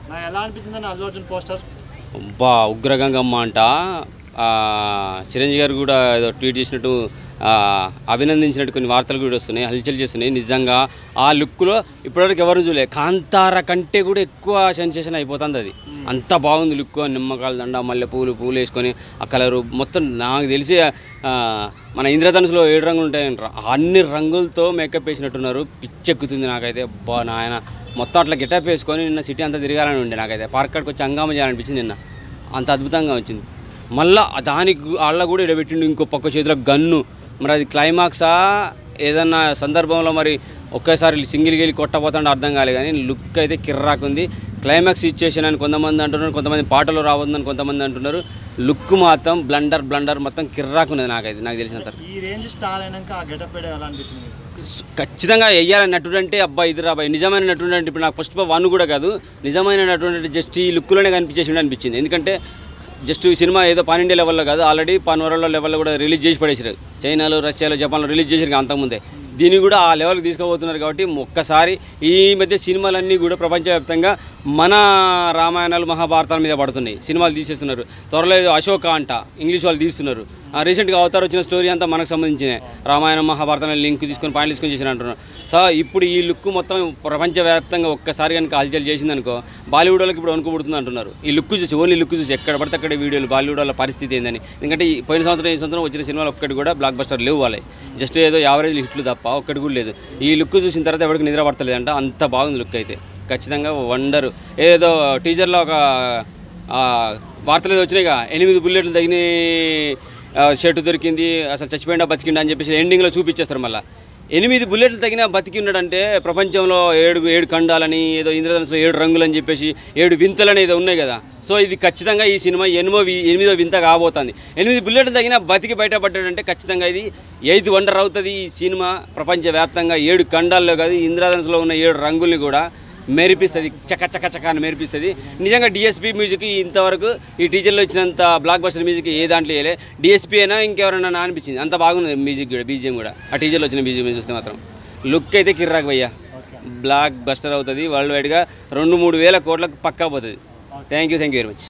నాకు ఎలా అనిపించిందని అల్లు అర్జున్ పోస్టర్ బా ఉగ్రగంగమ్మ అంట ఆ, చిరంజీవి గారు కూడా ఏదో ట్వీట్ చేసినట్టు ఆ, అభినందించినట్టు కొన్ని వార్తలు కూడా వస్తున్నాయి హల్చల్ చేస్తున్నాయి నిజంగా ఆ లుక్లో ఇప్పటివరకు ఎవరు చూడలే కాంతార కంటే కూడా ఎక్కువ సెన్సేషన్ అయిపోతుంది అది అంత బాగుంది లుక్ నిమ్మకాయల దండ మల్లె పూలు పూలు వేసుకొని ఆ కలరు మొత్తం నాకు తెలిసి ఆ, మన ఇంద్రధనుసులో ఏడు రంగులు ఉంటాయంటారు అన్ని రంగులతో మేకప్ వేసినట్టున్నారు పిచ్చెక్కుతుంది నాకైతే బా నాయన మొత్తం అట్లా గెటప్ వేసుకొని నిన్న సిటీ అంతా తిరగాలని ఉండే నాకైతే పార్క్ కాడికి వచ్చి హంగామా చేయాలనిపించింది నిన్న అంత అద్భుతంగా వచ్చింది మళ్ళా దానికి అల్ల కూడా ఇడబెట్టిండు ఇంకో పక్క చేతిలో గన్ను మరి అది క్లైమాక్సా ఏదన్నా సందర్భంలో మరి ఒకేసారి సింగిల్కి వెళ్ళి కొట్టబోతుంటే అర్థం కాలే కానీ లుక్ అయితే కిర్రాకుంది క్లైమాక్స్ ఇచ్చేషన్ అని కొంతమంది అంటున్నారు కొంతమంది పాటలు రావద్దని కొంతమంది అంటున్నారు లుక్ మాత్రం బ్లండర్ బ్లండర్ మొత్తం కిర్రాకున్నది నాకైతే నాకు తెలిసినంత వరకు. ఈ రేంజ్ స్టార్ అయినాక ఆ గెటప్ వేయడం ఎలా అనిపించింది మీకు సు- ఖచ్చితంగా వెయ్యాలి నటుడు అంటే అబ్బాయి ఇది రాబాయి నిజమైన నటుడు అంటే ఇప్పుడు నాకు ఫస్ట్ వన్ కూడా కాదు నిజమైన నటుడు అంటే జస్ట్ ఈ లుక్లోనే కనిపించేసి అనిపించింది ఎందుకంటే జస్ట్ ఈ సినిమా ఏదో పాన్ ఇండియా లెవెల్లో కాదు ఆల్రెడీ పాన్ వరల్డ్ లెవెల్లో కూడా రిలీజ్ చేసి పడేసారు చైనాలో రష్యాలో జపాన్లో రిలీజ్ చేసారు అంతకుముందే దీన్ని కూడా ఆ లెవెల్కి తీసుకుపోతున్నారు కాబట్టి ఒక్కసారి ఈ మధ్య సినిమాలన్నీ కూడా ప్రపంచవ్యాప్తంగా మన రామాయణాలు మహాభారతాల మీద పడుతున్నాయి సినిమాలు తీసేస్తున్నారు త్వరలో ఏదో అశోక అంట ఇంగ్లీష్ వాళ్ళు తీస్తున్నారు ఆ రీసెంట్గా అవతార్ వచ్చిన స్టోరీ అంతా మనకు సంబంధించిన రామాయణం మహాభారతం లింక్ తీసుకొని పాయింట్ తీసుకొని చేసిన అంటున్నారు సో ఇప్పుడు ఈ లుక్ మొత్తం ప్రపంచవ్యాప్తంగా ఒక్కసారి కనుక హల్చల్ చేసిందనుకో బాలీవుడ్ వాళ్ళకి ఇప్పుడు వణుకుపుడుతుంది అంటున్నారు ఈ లుక్ చూసి ఓన్లీ లుక్ చూసి ఎక్కడ పడితే అక్కడ వీడియోలు బాలీవుడ్ వాళ్ళ పరిస్థితి ఏందని ఎందుకంటే ఈ పోయిన సంవత్సరం ఈ సంవత్సరం వచ్చిన సినిమాలు ఒక్కటి కూడా బ్లాక్ బస్టర్ లేవు వాళ్ళే జస్ట్ ఏదో యావరేజ్ హిట్లు తప్ప ఒక్కటి కూడా లేదు ఈ లుక్ చూసిన తర్వాత ఎవరికి నిద్ర పడతలేదంట అంత బాగుంది లుక్ అయితే ఖచ్చితంగా వండరు ఏదో టీజర్లో ఒక ఆ, వార్తలు ఏదో వచ్చినాయిగా ఎనిమిది బుల్లెట్లు తగిన షర్టు దొరికింది అసలు చచ్చిపోయిందా బతికిండా అని చెప్పేసి ఎండింగ్లో చూపించేస్తారు మళ్ళీ ఎనిమిది బుల్లెట్లు తగిన బతికి ఉన్నాడంటే ప్రపంచంలో ఏడు ఏడు ఖండాలని ఏదో ఇంద్రధనుసులో ఏడు రంగులు అని చెప్పేసి ఏడు వింతలని ఏదో ఉన్నాయి కదా సో ఇది ఖచ్చితంగా ఈ సినిమా ఎనిమిదో వి- ఎనిమిదో వింత కాబోతుంది ఎనిమిది బుల్లెట్లు తగిన బతికి బయటపడ్డాడంటే ఖచ్చితంగా ఇది ఎయిత్ వండర్ అవుతుంది ఈ సినిమా ప్రపంచవ్యాప్తంగా ఏడు ఖండాల్లో కాదు ఇంద్రధనుసులో ఉన్న ఏడు రంగుల్ని కూడా మెరిపిస్తుంది చక చక చక అని మెరిపిస్తుంది నిజంగా డిఎస్పీ మ్యూజిక్ ఇంతవరకు ఈ టీచర్లో ఇచ్చినంత బ్లాక్ బస్టర్ మ్యూజిక్ ఏ దాంట్లో వేయలే డిఎస్పీ అయినా ఇంకెవరైనా నా అనిపించింది అంత బాగుంది మ్యూజిక్ కూడా బీజిఎం కూడా ఆ టీచర్లో వచ్చిన బీజిఎం చూస్తే మాత్రం లుక్ అయితే కిర్రాక్ భయ్యా బ్లాక్ బస్టర్ అవుతుంది వరల్డ్ వైడ్గా రెండు మూడు వేల కోట్లకు పక్కా పోతుంది thank you thank you very much